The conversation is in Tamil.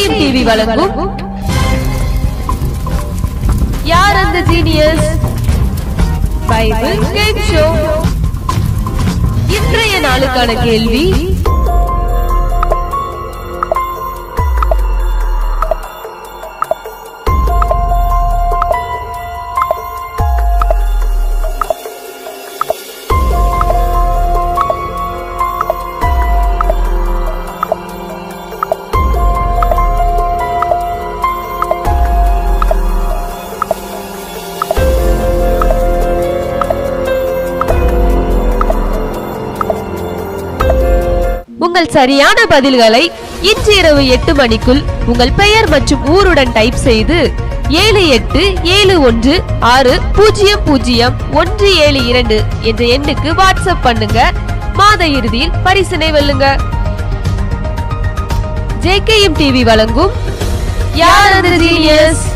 ஜேகேஎம் டிவி வழங்கும் யார் அந்த ஜீனியஸ் பைபிள் கேம் ஷோ இன்றைய நாளுக்கான கேள்வி உங்கள் சரியான பதில்களை இன்று இரவு எட்டு மணிக்குள் உங்கள் பெயர் மற்றும் ஊருடன் டைப் செய்து ஏழு எட்டு ஏழு ஒன்று ஆறு பூஜ்ஜியம் பூஜ்ஜியம் ஒன்று ஏழு இரண்டு என்ற எண்ணுக்கு வாட்ஸ்அப் பண்ணுங்க மாத இறுதியில் பரிசினை வெல்லுங்க ஜேகேஎம் டிவி வழங்கும் யார் அந்த ஜீனியஸ்